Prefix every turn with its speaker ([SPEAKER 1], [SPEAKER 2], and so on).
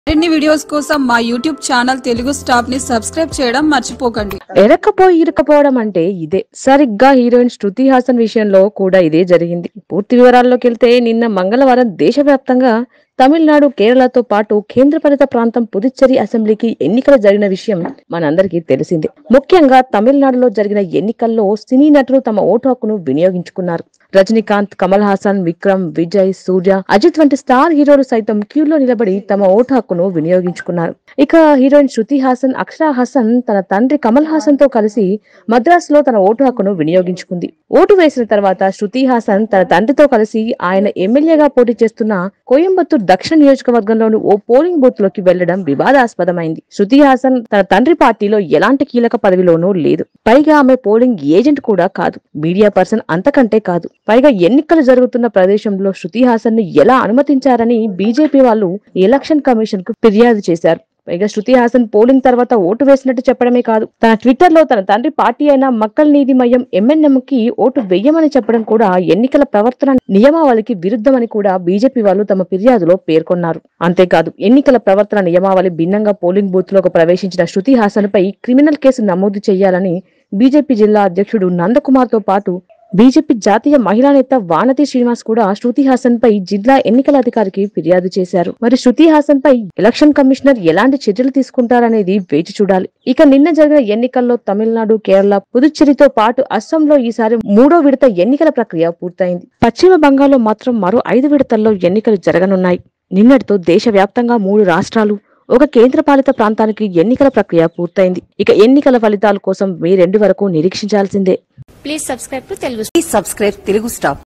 [SPEAKER 1] మరిన్ని వీడియోస్ కోసం మా యూట్యూబ్ ఛానల్ తెలుగు స్టాప్ ని సబ్స్క్రైబ్ చేయడం మర్చిపోకండి
[SPEAKER 2] ఎరకపోయి ఇరకపోవడం అంటే ఇదే సరిగ్గా హీరోయిన్ శృతి హాసన్ విషయంలో కూడా ఇదే జరిగింది పూర్తి వివరాల్లోకి వెళ్తే నిన్న మంగళవారం దేశవ్యాప్తంగా తమిళనాడు కేరళతో పాటు కేంద్రపాలిత ప్రాంతం పుదుచ్చేరి అసెంబ్లీకి ఎన్నికలు జరిగిన విషయం మనందరికీ తెలిసిందే ముఖ్యంగా తమిళనాడులో జరిగిన ఎన్నికల్లో సినీ నటులు తమ ఓటు హక్కును వినియోగించుకున్నారు రజనీకాంత్ కమల్ హాసన్ విక్రమ్ విజయ్ సూర్య అజిత్ వంటి స్టార్ హీరోలు సైతం క్యూలో నిలబడి తమ ఓటు హక్కును వినియోగించుకున్నారు ఇక హీరోయిన్ శృతి హాసన్ అక్షరా హాసన్ తన తండ్రి కమల్ హాసన్ తో కలిసి మద్రాసులో తన ఓటు హక్కును వినియోగించుకుంది ఓటు వేసిన తర్వాత శృతి హాసన్ తన తండ్రితో కలిసి ఆయన ఎమ్మెల్యేగా పోటీ చేస్తున్న కోయంబత్తూర్ దక్షిణ నియోజకవర్గంలోని ఓ పోలింగ్ బూత్ లోకి వెళ్లడం వివాదాస్పదమైంది శృతి హాసన్ తన తండ్రి పార్టీలో ఎలాంటి కీలక పదవిలోనూ లేదు పైగా ఆమె పోలింగ్ ఏజెంట్ కూడా కాదు మీడియా పర్సన్ అంతకంటే కాదు పైగా ఎన్నికలు జరుగుతున్న ప్రదేశంలో శృతి హాసన్ ని ఎలా అనుమతించారని బీజేపీ వాళ్ళు ఎలక్షన్ కమిషన్ కు ఫిర్యాదు చేశారు పైగా శృతి హాసన్ పోలింగ్ తర్వాత ఓటు వేసినట్టు చెప్పడమే కాదు తన ట్విట్టర్ లో తన తండ్రి పార్టీ అయిన మక్కల్ నీతి మయం ఎంఎన్ఎం కి ఓటు వెయ్యమని చెప్పడం కూడా ఎన్నికల ప్రవర్తన నియమావళికి విరుద్ధమని కూడా బీజేపీ వాళ్ళు తమ ఫిర్యాదులో పేర్కొన్నారు అంతేకాదు ఎన్నికల ప్రవర్తన నియమావళి భిన్నంగా పోలింగ్ బూత్ లోకి ప్రవేశించిన శృతి హాసన్ పై క్రిమినల్ కేసు నమోదు చేయాలని బీజేపీ జిల్లా అధ్యక్షుడు నందకుమార్ తో పాటు బీజేపీ జాతీయ మహిళా నేత వానతి శ్రీనివాస్ కూడా శృతి హాసన్ పై జిల్లా ఎన్నికల అధికారికి ఫిర్యాదు చేశారు మరి శృతి హాసన్ పై ఎలక్షన్ కమిషనర్ ఎలాంటి చర్యలు తీసుకుంటారనేది వేచి చూడాలి ఇక నిన్న జరిగిన ఎన్నికల్లో తమిళనాడు కేరళ పుదుచ్చేరితో పాటు అస్సాంలో ఈసారి మూడో విడత ఎన్నికల ప్రక్రియ పూర్తయింది పశ్చిమ బంగాల్లో మాత్రం మరో ఐదు విడతల్లో ఎన్నికలు జరగనున్నాయి నిన్నటితో దేశవ్యాప్తంగా మూడు రాష్ట్రాలు ఒక కేంద్రపాలిత ప్రాంతానికి ఎన్నికల ప్రక్రియ పూర్తయింది ఇక ఎన్నికల ఫలితాల కోసం మీ రెండు వరకు నిరీక్షించాల్సిందే
[SPEAKER 3] Please subscribe to Telugu
[SPEAKER 4] Please subscribe Telugu Star.